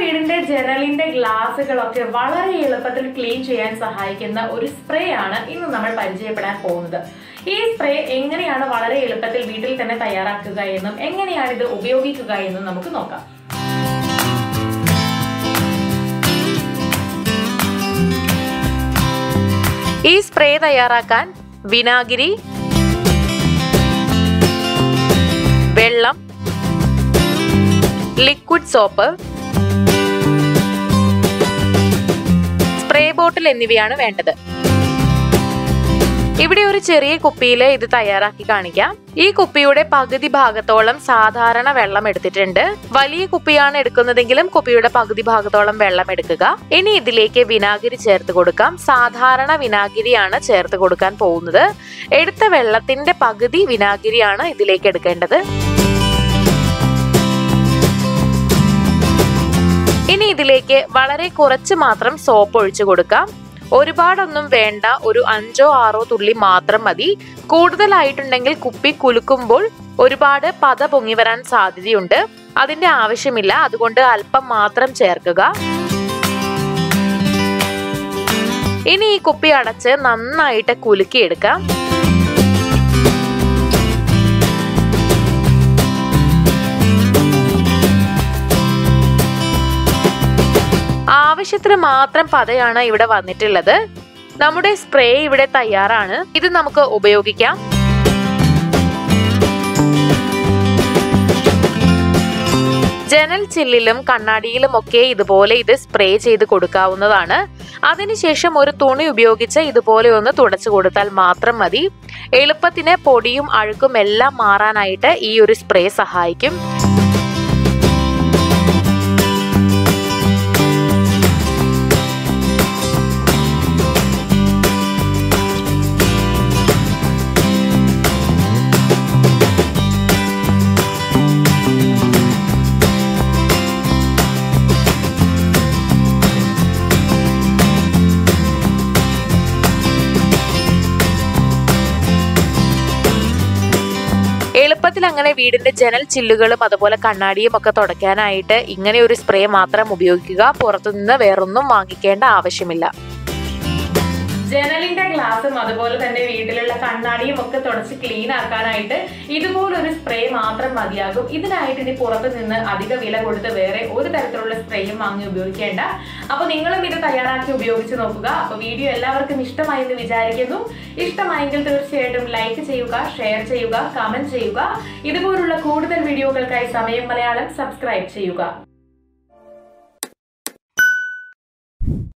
വീടിന്റെ ജനലിന്റെ ഗ്ലാസുകളൊക്കെ വളരെ എളുപ്പത്തിൽ ക്ലീൻ ചെയ്യാൻ സഹായിക്കുന്ന ഒരു സ്പ്രേ ആണ് ഇന്ന് നമ്മൾ പരിചയപ്പെടാൻ പോകുന്നത് ഈ സ്പ്രേ എങ്ങനെയാണ് വളരെ എളുപ്പത്തിൽ വീട്ടിൽ തന്നെ തയ്യാറാക്കുക എന്നും എങ്ങനെയാണ് ഇത് ഉപയോഗിക്കുക എന്നും നമുക്ക് നോക്കാം ഈ സ്പ്രേ തയ്യാറാക്കാൻ വിനാഗിരി വെള്ളം ലിക്വിഡ് സോപ്പ് സ്പ്രേ ബോട്ടിൽ എന്നിവയാണ് വേണ്ടത് ഇവിടെ ഒരു ചെറിയ കുപ്പിയിൽ ഇത് തയ്യാറാക്കി കാണിക്കാം ഈ കുപ്പിയുടെ പകുതി ഭാഗത്തോളം സാധാരണ വെള്ളം എടുത്തിട്ടുണ്ട് വലിയ കുപ്പിയാണ് എടുക്കുന്നതെങ്കിലും കുപ്പിയുടെ പകുതി ഭാഗത്തോളം വെള്ളം എടുക്കുക ഇനി ഇതിലേക്ക് വിനാഗിരി ചേർത്ത് കൊടുക്കാം സാധാരണ വിനാഗിരിയാണ് ചേർത്ത് കൊടുക്കാൻ പോകുന്നത് എടുത്ത വെള്ളത്തിന്റെ പകുതി വിനാഗിരിയാണ് ഇതിലേക്ക് എടുക്കേണ്ടത് ഇനി ഇതിലേക്ക് വളരെ കുറച്ച് മാത്രം സോപ്പ് ഒഴിച്ചു കൊടുക്കാം ഒരുപാടൊന്നും വേണ്ട ഒരു അഞ്ചോ ആറോ തുള്ളി മാത്രം മതി കൂടുതലായിട്ടുണ്ടെങ്കിൽ കുപ്പി കുലുക്കുമ്പോൾ ഒരുപാട് പത പൊങ്ങി വരാൻ സാധ്യതയുണ്ട് അതിന്റെ ആവശ്യമില്ല അതുകൊണ്ട് അല്പം മാത്രം ചേർക്കുക ഇനി ഈ കുപ്പി അടച്ച് നന്നായിട്ട് കുലുക്കിയെടുക്കാം ആവശ്യത്തിന് മാത്രം പതയാണ് ഇവിടെ വന്നിട്ടുള്ളത് നമ്മുടെ സ്പ്രേ ഇവിടെ തയ്യാറാണ് ഇത് നമുക്ക് ഉപയോഗിക്കാം ജനൽ ചില്ലിലും കണ്ണാടിയിലും ഒക്കെ ഇതുപോലെ ഇത് സ്പ്രേ ചെയ്ത് കൊടുക്കാവുന്നതാണ് അതിനുശേഷം ഒരു തുണി ഉപയോഗിച്ച് ഇതുപോലെ ഒന്ന് തുടച്ചു കൊടുത്താൽ മാത്രം മതി എളുപ്പത്തിന് പൊടിയും അഴുക്കും എല്ലാം മാറാനായിട്ട് ഈ ഒരു സ്പ്രേ സഹായിക്കും എളുപ്പത്തിൽ അങ്ങനെ വീടിന്റെ ജനൽ ചില്ലുകളും അതുപോലെ കണ്ണാടിയും ഒക്കെ തുടയ്ക്കാനായിട്ട് ഇങ്ങനെ ഒരു സ്പ്രേ മാത്രം ഉപയോഗിക്കുക പുറത്തുനിന്ന് വേറൊന്നും വാങ്ങിക്കേണ്ട ആവശ്യമില്ല ജനലിന്റെ ഗ്ലാസും അതുപോലെ തന്നെ വീട്ടിലുള്ള കണ്ണാടിയും ഒക്കെ തുടച്ച് ക്ലീൻ ആക്കാനായിട്ട് ഇതുപോലൊരു സ്പ്രേ മാത്രം മതിയാകും ഇതിനായിട്ട് ഇനി പുറത്ത് നിന്ന് അധിക വില കൊടുത്ത് വേറെ ഒരു തരത്തിലുള്ള സ്പ്രേയും വാങ്ങി ഉപയോഗിക്കേണ്ട അപ്പൊ നിങ്ങളും ഇത് തയ്യാറാക്കി ഉപയോഗിച്ച് നോക്കുക അപ്പൊ വീഡിയോ എല്ലാവർക്കും ഇഷ്ടമായി എന്ന് വിചാരിക്കുന്നു ഇഷ്ടമായെങ്കിൽ തീർച്ചയായിട്ടും ലൈക്ക് ചെയ്യുക ഷെയർ ചെയ്യുക കമന്റ് ചെയ്യുക ഇതുപോലുള്ള കൂടുതൽ വീഡിയോകൾക്കായി സമയം മലയാളം സബ്സ്ക്രൈബ് ചെയ്യുക